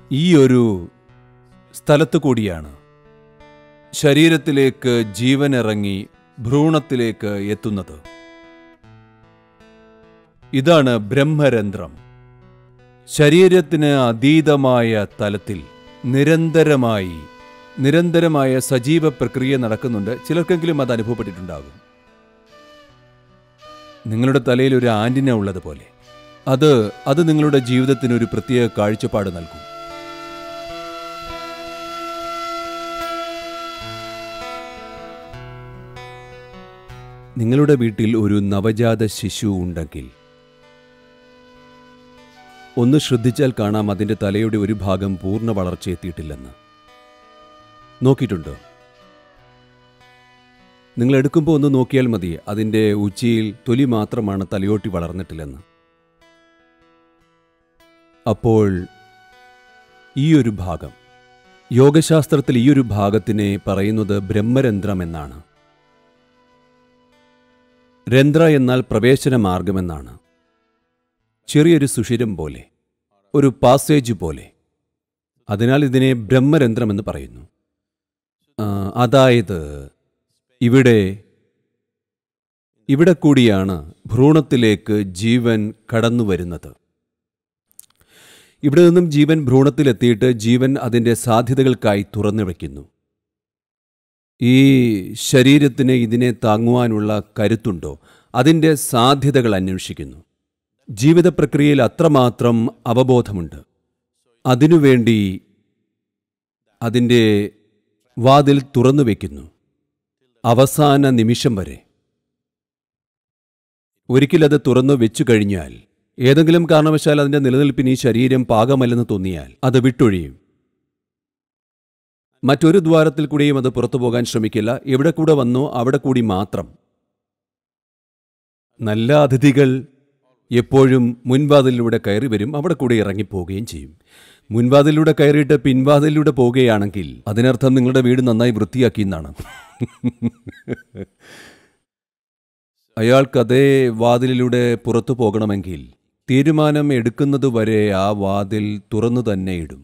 ഈ ഒരു സ്ഥലത്തു കൂടിയാണ് ശരീരത്തിലേക്ക് ജീവൻ ഇറങ്ങി ഭ്രൂണത്തിലേക്ക് എത്തുന്നത് ഇതാണ് ബ്രഹ്മരന്ധ്രം ശരീരത്തിന് അതീതമായ തലത്തിൽ നിരന്തരമായി നിരന്തരമായ സജീവ പ്രക്രിയ നടക്കുന്നുണ്ട് ചിലർക്കെങ്കിലും അത് അനുഭവപ്പെട്ടിട്ടുണ്ടാകും നിങ്ങളുടെ തലയിൽ ഒരു ആന്റിന ഉള്ളതുപോലെ അത് അത് നിങ്ങളുടെ ജീവിതത്തിന് ഒരു പ്രത്യേക കാഴ്ചപ്പാട് നൽകും നിങ്ങളുടെ വീട്ടിൽ ഒരു നവജാത ശിശു ഉണ്ടെങ്കിൽ ഒന്ന് ശ്രദ്ധിച്ചാൽ കാണാം അതിൻ്റെ തലയുടെ ഒരു ഭാഗം പൂർണ്ണ വളർച്ചയെത്തിയിട്ടില്ലെന്ന് നോക്കിയിട്ടുണ്ടോ നിങ്ങൾ എടുക്കുമ്പോൾ ഒന്ന് നോക്കിയാൽ മതി അതിൻ്റെ ഉച്ചിയിൽ തൊലി മാത്രമാണ് തലയോട്ടി വളർന്നിട്ടില്ലെന്ന് അപ്പോൾ ഈ ഒരു ഭാഗം യോഗശാസ്ത്രത്തിൽ ഈ ഒരു ഭാഗത്തിനെ പറയുന്നത് ബ്രഹ്മരന്ധ്രം എന്നാണ് രന്ധ്ര എന്നാൽ പ്രവേശന മാർഗമെന്നാണ് ചെറിയൊരു സുഷിരം പോലെ ഒരു പാസേജ് പോലെ അതിനാൽ ഇതിനെ ബ്രഹ്മരന്ധ്രം എന്ന് പറയുന്നു ആ, അതായത് ഇവിടെ ഇവിടെ കൂടിയാണ് ഭ്രൂണത്തിലേക്ക് ജീവൻ കടന്നു വരുന്നത് ഇവിടെ നിന്നും ജീവൻ ഭ്രൂണത്തിലെത്തിയിട്ട് ജീവൻ അതിൻ്റെ സാധ്യതകൾക്കായി തുറന്നു വയ്ക്കുന്നു ഈ ശരീരത്തിന് ഇതിനെ താങ്ങുവാനുള്ള കരുത്തുണ്ടോ അതിൻ്റെ സാധ്യതകൾ അന്വേഷിക്കുന്നു ജീവിത പ്രക്രിയയിൽ അത്രമാത്രം അവബോധമുണ്ട് അതിനുവേണ്ടി അതിൻ്റെ വാതിൽ തുറന്നു വയ്ക്കുന്നു അവസാന നിമിഷം വരെ ഒരിക്കലത് തുറന്നു വെച്ചു കഴിഞ്ഞാൽ ഏതെങ്കിലും കാരണവശാൽ അതിൻ്റെ നിലനിൽപ്പിന് ഈ ശരീരം പാകമല്ലെന്ന് തോന്നിയാൽ അത് വിട്ടൊഴിയും മറ്റൊരു ദ്വാരത്തിൽ കൂടിയും അത് പുറത്തു പോകാൻ ശ്രമിക്കില്ല എവിടെ കൂടെ വന്നോ അവിടെ കൂടി മാത്രം നല്ല അതിഥികൾ എപ്പോഴും മുൻവാതിലിലൂടെ കയറി വരും അവിടെ കൂടി ഇറങ്ങിപ്പോവുകയും ചെയ്യും മുൻവാതിലിലൂടെ കയറിയിട്ട് പിൻവാതിലിലൂടെ പോവുകയാണെങ്കിൽ അതിനർത്ഥം നിങ്ങളുടെ വീട് നന്നായി വൃത്തിയാക്കി എന്നാണ് അയാൾക്ക് അതേ വാതിലിലൂടെ പുറത്തു പോകണമെങ്കിൽ തീരുമാനം എടുക്കുന്നതുവരെ ആ വാതിൽ തുറന്നു തന്നെ ഇടും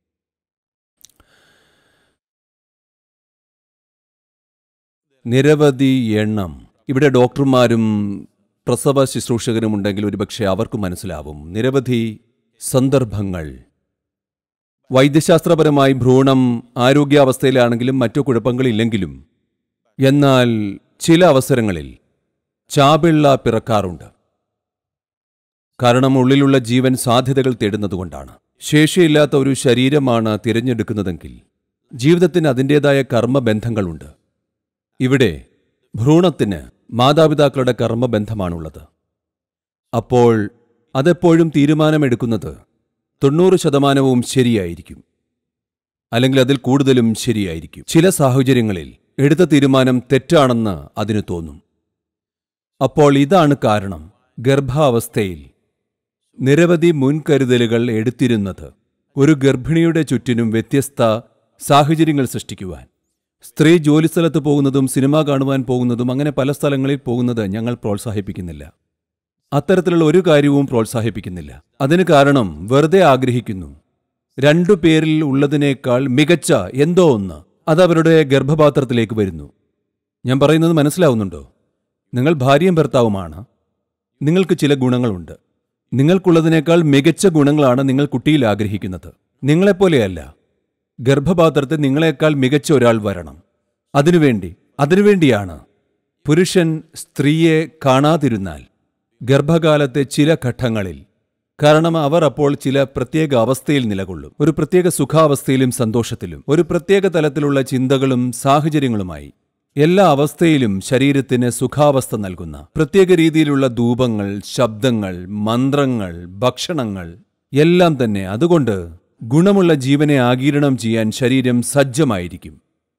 നിരവധി എണ്ണം ഇവിടെ ഡോക്ടർമാരും പ്രസവ ശുശ്രൂഷകരും ഉണ്ടെങ്കിൽ ഒരുപക്ഷെ അവർക്ക് മനസ്സിലാവും നിരവധി സന്ദർഭങ്ങൾ വൈദ്യശാസ്ത്രപരമായി ഭ്രൂണം ആരോഗ്യാവസ്ഥയിലാണെങ്കിലും മറ്റു കുഴപ്പങ്ങളില്ലെങ്കിലും എന്നാൽ ചില അവസരങ്ങളിൽ ചാപിള്ള പിറക്കാറുണ്ട് കാരണം ഉള്ളിലുള്ള ജീവൻ സാധ്യതകൾ തേടുന്നതുകൊണ്ടാണ് ശേഷിയില്ലാത്ത ഒരു ശരീരമാണ് തിരഞ്ഞെടുക്കുന്നതെങ്കിൽ ജീവിതത്തിന് അതിൻ്റെതായ കർമ്മബന്ധങ്ങളുണ്ട് ഇവിടെ ഭ്രൂണത്തിന് മാതാപിതാക്കളുടെ കർമ്മബന്ധമാണുള്ളത് അപ്പോൾ അതെപ്പോഴും തീരുമാനമെടുക്കുന്നത് തൊണ്ണൂറ് ശതമാനവും ശരിയായിരിക്കും അല്ലെങ്കിൽ അതിൽ കൂടുതലും ശരിയായിരിക്കും ചില സാഹചര്യങ്ങളിൽ എടുത്ത തീരുമാനം തെറ്റാണെന്ന് അതിന് തോന്നും അപ്പോൾ ഇതാണ് കാരണം ഗർഭാവസ്ഥയിൽ നിരവധി മുൻകരുതലുകൾ എടുത്തിരുന്നത് ഒരു ഗർഭിണിയുടെ ചുറ്റിനും വ്യത്യസ്ത സാഹചര്യങ്ങൾ സൃഷ്ടിക്കുവാൻ സ്ത്രീ ജോലിസ്ഥലത്ത് പോകുന്നതും സിനിമ കാണുവാൻ പോകുന്നതും അങ്ങനെ പല സ്ഥലങ്ങളിൽ പോകുന്നത് ഞങ്ങൾ പ്രോത്സാഹിപ്പിക്കുന്നില്ല അത്തരത്തിലുള്ള ഒരു കാര്യവും പ്രോത്സാഹിപ്പിക്കുന്നില്ല അതിന് കാരണം വെറുതെ ആഗ്രഹിക്കുന്നു രണ്ടു പേരിൽ ഉള്ളതിനേക്കാൾ മികച്ച എന്തോ ഒന്ന് അത് അവരുടെ ഗർഭപാത്രത്തിലേക്ക് വരുന്നു ഞാൻ പറയുന്നത് മനസ്സിലാവുന്നുണ്ടോ നിങ്ങൾ ഭാര്യയും ഭർത്താവുമാണ് നിങ്ങൾക്ക് ചില ഗുണങ്ങളുണ്ട് നിങ്ങൾക്കുള്ളതിനേക്കാൾ മികച്ച ഗുണങ്ങളാണ് നിങ്ങൾ കുട്ടിയിൽ ആഗ്രഹിക്കുന്നത് നിങ്ങളെപ്പോലെയല്ല ഗർഭപാത്രത്തിൽ നിങ്ങളെക്കാൾ മികച്ച ഒരാൾ വരണം അതിനുവേണ്ടി അതിനുവേണ്ടിയാണ് പുരുഷൻ സ്ത്രീയെ കാണാതിരുന്നാൽ ഗർഭകാലത്തെ ചില ഘട്ടങ്ങളിൽ കാരണം അവർ അപ്പോൾ ചില പ്രത്യേക അവസ്ഥയിൽ നിലകൊള്ളും ഒരു പ്രത്യേക സുഖാവസ്ഥയിലും സന്തോഷത്തിലും ഒരു പ്രത്യേക തലത്തിലുള്ള ചിന്തകളും സാഹചര്യങ്ങളുമായി എല്ലാ അവസ്ഥയിലും ശരീരത്തിന് സുഖാവസ്ഥ നൽകുന്ന പ്രത്യേക രീതിയിലുള്ള ധൂപങ്ങൾ ശബ്ദങ്ങൾ മന്ത്രങ്ങൾ ഭക്ഷണങ്ങൾ എല്ലാം തന്നെ അതുകൊണ്ട് ഗുണമുള്ള ജീവനെ ആഗീരണം ചെയ്യാൻ ശരീരം സജ്ജമായിരിക്കും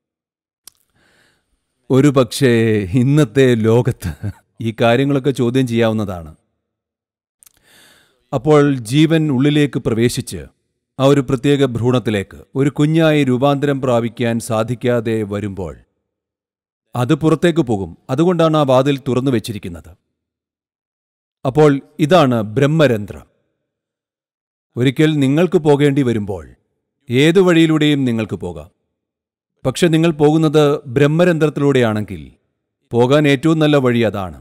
ഒരു പക്ഷേ ഇന്നത്തെ ലോകത്ത് ഈ കാര്യങ്ങളൊക്കെ ചോദ്യം ചെയ്യാവുന്നതാണ് അപ്പോൾ ജീവൻ ഉള്ളിലേക്ക് പ്രവേശിച്ച് ആ ഒരു പ്രത്യേക ഭ്രൂണത്തിലേക്ക് ഒരു കുഞ്ഞായി രൂപാന്തരം പ്രാപിക്കാൻ സാധിക്കാതെ വരുമ്പോൾ അത് പുറത്തേക്ക് പോകും അതുകൊണ്ടാണ് ആ വാതിൽ തുറന്നു വെച്ചിരിക്കുന്നത് അപ്പോൾ ഇതാണ് ബ്രഹ്മരന്ധ്രം ഒരിക്കൽ നിങ്ങൾക്ക് പോകേണ്ടി വരുമ്പോൾ ഏതു വഴിയിലൂടെയും നിങ്ങൾക്ക് പോകാം പക്ഷെ നിങ്ങൾ പോകുന്നത് ബ്രഹ്മരന്ധ്രത്തിലൂടെയാണെങ്കിൽ പോകാൻ ഏറ്റവും നല്ല വഴി അതാണ്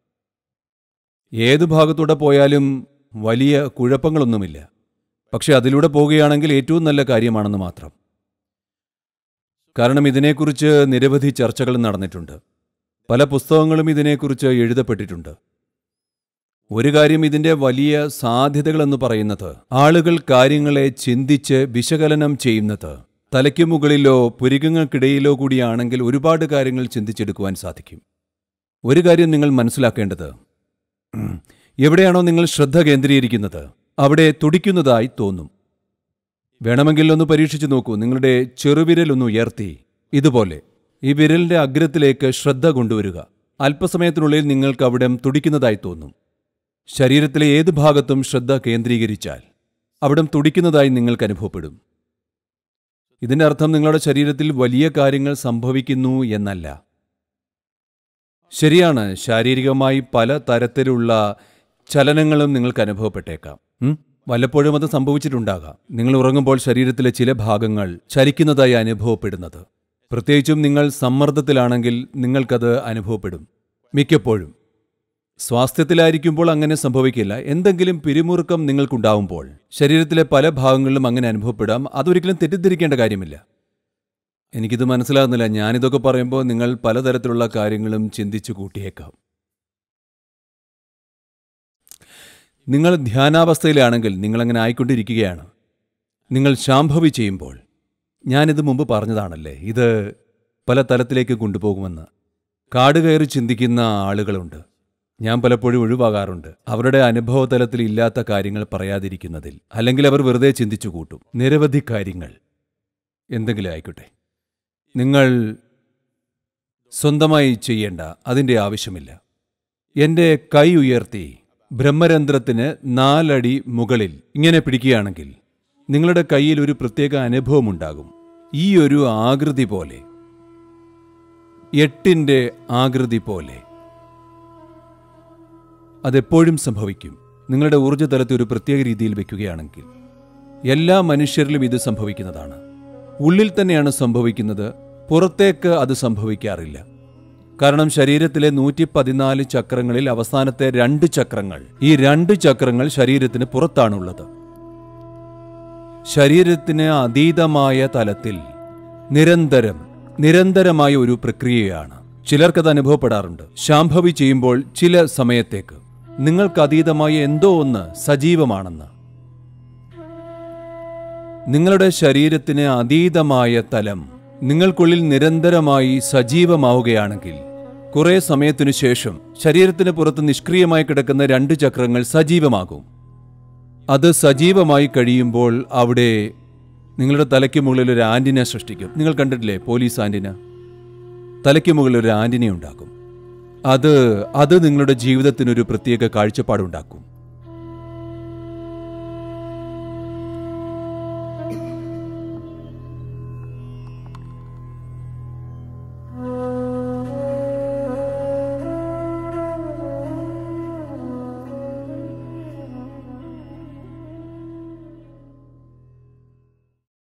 ഏതു ഭാഗത്തൂടെ പോയാലും വലിയ കുഴപ്പങ്ങളൊന്നുമില്ല പക്ഷെ അതിലൂടെ പോവുകയാണെങ്കിൽ ഏറ്റവും നല്ല കാര്യമാണെന്ന് മാത്രം കാരണം ഇതിനെക്കുറിച്ച് നിരവധി ചർച്ചകൾ നടന്നിട്ടുണ്ട് പല പുസ്തകങ്ങളും ഇതിനെക്കുറിച്ച് എഴുതപ്പെട്ടിട്ടുണ്ട് ഒരു കാര്യം ഇതിന്റെ വലിയ സാധ്യതകളെന്ന് പറയുന്നത് ആളുകൾ കാര്യങ്ങളെ ചിന്തിച്ച് വിശകലനം ചെയ്യുന്നത് തലയ്ക്ക് മുകളിലോ പുരികങ്ങൾക്കിടയിലോ കൂടിയാണെങ്കിൽ ഒരുപാട് കാര്യങ്ങൾ ചിന്തിച്ചെടുക്കുവാൻ സാധിക്കും ഒരു കാര്യം നിങ്ങൾ മനസ്സിലാക്കേണ്ടത് ഉം, എവിടെയാണോ നിങ്ങൾ ശ്രദ്ധ കേന്ദ്രീകരിക്കുന്നത് അവിടെ തുടിക്കുന്നതായി തോന്നും വേണമെങ്കിൽ ഒന്ന് പരീക്ഷിച്ചു നോക്കൂ നിങ്ങളുടെ ചെറുവിരൽ ഒന്ന് ഉയർത്തി ഇതുപോലെ ഈ വിരലിന്റെ അഗ്രത്തിലേക്ക് ശ്രദ്ധ കൊണ്ടുവരിക അല്പസമയത്തിനുള്ളിൽ നിങ്ങൾക്ക് അവിടെ തുടിക്കുന്നതായി തോന്നും ശരീരത്തിലെ ഏത് ഭാഗത്തും ശ്രദ്ധ കേന്ദ്രീകരിച്ചാൽ അവിടം തുടിക്കുന്നതായി നിങ്ങൾക്ക് അനുഭവപ്പെടും ഇതിന്റെ അർത്ഥം നിങ്ങളുടെ ശരീരത്തിൽ വലിയ കാര്യങ്ങൾ സംഭവിക്കുന്നു എന്നല്ല ശരിയാണ് ശാരീരികമായി പല തരത്തിലുള്ള ചലനങ്ങളും നിങ്ങൾക്ക് അനുഭവപ്പെട്ടേക്കാം ഉം? വല്ലപ്പോഴും അത് സംഭവിച്ചിട്ടുണ്ടാകാം നിങ്ങൾ ഉറങ്ങുമ്പോൾ ശരീരത്തിലെ ചില ഭാഗങ്ങൾ ചലിക്കുന്നതായി അനുഭവപ്പെടുന്നത് പ്രത്യേകിച്ചും നിങ്ങൾ സമ്മർദ്ദത്തിലാണെങ്കിൽ നിങ്ങൾക്കത് അനുഭവപ്പെടും മിക്കപ്പോഴും സ്വാസ്ഥ്യത്തിലായിരിക്കുമ്പോൾ അങ്ങനെ സംഭവിക്കില്ല എന്തെങ്കിലും പിരിമുറുക്കം നിങ്ങൾക്കുണ്ടാവുമ്പോൾ ശരീരത്തിലെ പല ഭാഗങ്ങളിലും അങ്ങനെ അനുഭവപ്പെടാം അതൊരിക്കലും തെറ്റിദ്ധരിക്കേണ്ട കാര്യമില്ല എനിക്കിത് മനസ്സിലാകുന്നില്ല ഞാനിതൊക്കെ പറയുമ്പോൾ നിങ്ങൾ പലതരത്തിലുള്ള കാര്യങ്ങളും ചിന്തിച്ചു കൂട്ടിയേക്കാം നിങ്ങൾ ധ്യാനാവസ്ഥയിലാണെങ്കിൽ നിങ്ങളങ്ങനെ ആയിക്കൊണ്ടിരിക്കുകയാണ് നിങ്ങൾ ശാംഭവി ചെയ്യുമ്പോൾ ഞാനിത് മുമ്പ് പറഞ്ഞതാണല്ലേ ഇത് പല തലത്തിലേക്ക് കൊണ്ടുപോകുമെന്ന് കാട് കയറി ചിന്തിക്കുന്ന ആളുകളുണ്ട് ഞാൻ പലപ്പോഴും ഒഴിവാകാറുണ്ട് അവരുടെ അനുഭവ തലത്തിൽ ഇല്ലാത്ത കാര്യങ്ങൾ പറയാതിരിക്കുന്നതിൽ അല്ലെങ്കിൽ അവർ വെറുതെ ചിന്തിച്ചു കൂട്ടും നിരവധി കാര്യങ്ങൾ എന്തെങ്കിലും ആയിക്കോട്ടെ നിങ്ങൾ സ്വന്തമായി ചെയ്യേണ്ട അതിൻ്റെ ആവശ്യമില്ല എൻ്റെ കൈ ഉയർത്തി ബ്രഹ്മരന്ധ്രത്തിന് നാലടി മുകളിൽ ഇങ്ങനെ പിടിക്കുകയാണെങ്കിൽ നിങ്ങളുടെ കയ്യിൽ ഒരു പ്രത്യേക അനുഭവമുണ്ടാകും ഈ ഒരു ആകൃതി പോലെ എട്ടിൻ്റെ ആകൃതി പോലെ അതെപ്പോഴും സംഭവിക്കും നിങ്ങളുടെ ഊർജ്ജതലത്തെ ഒരു പ്രത്യേക രീതിയിൽ വെക്കുകയാണെങ്കിൽ എല്ലാ മനുഷ്യരിലും ഇത് സംഭവിക്കുന്നതാണ് ഉള്ളിൽ തന്നെയാണ് സംഭവിക്കുന്നത് പുറത്തേക്ക് അത് സംഭവിക്കാറില്ല കാരണം ശരീരത്തിലെ നൂറ്റി പതിനാല് ചക്രങ്ങളിൽ അവസാനത്തെ രണ്ട് ചക്രങ്ങൾ ഈ രണ്ട് ചക്രങ്ങൾ ശരീരത്തിന് പുറത്താണുള്ളത് ശരീരത്തിന് അതീതമായ തലത്തിൽ നിരന്തരം നിരന്തരമായ ഒരു പ്രക്രിയയാണ് ചിലർക്കത് അനുഭവപ്പെടാറുണ്ട് ശാംഭവി ചെയ്യുമ്പോൾ ചില സമയത്തേക്ക് നിങ്ങൾക്ക് അതീതമായ എന്തോ ഒന്ന് സജീവമാണെന്ന് നിങ്ങളുടെ ശരീരത്തിന് അതീതമായ തലം നിങ്ങൾക്കുള്ളിൽ നിരന്തരമായി സജീവമാവുകയാണെങ്കിൽ കുറെ സമയത്തിനു ശേഷം ശരീരത്തിന് പുറത്ത് നിഷ്ക്രിയമായി കിടക്കുന്ന രണ്ട് ചക്രങ്ങൾ സജീവമാകും അത് സജീവമായി കഴിയുമ്പോൾ അവിടെ നിങ്ങളുടെ തലയ്ക്ക് മുകളിൽ ഒരു ആന്റിന സൃഷ്ടിക്കും നിങ്ങൾ കണ്ടിട്ടില്ലേ പോലീസ് ആന്റിന തലയ്ക്ക് മുകളിൽ ഒരു ആന്റിന ഉണ്ടാക്കും അത് അത് നിങ്ങളുടെ ജീവിതത്തിനൊരു പ്രത്യേക കാഴ്ചപ്പാടുണ്ടാക്കും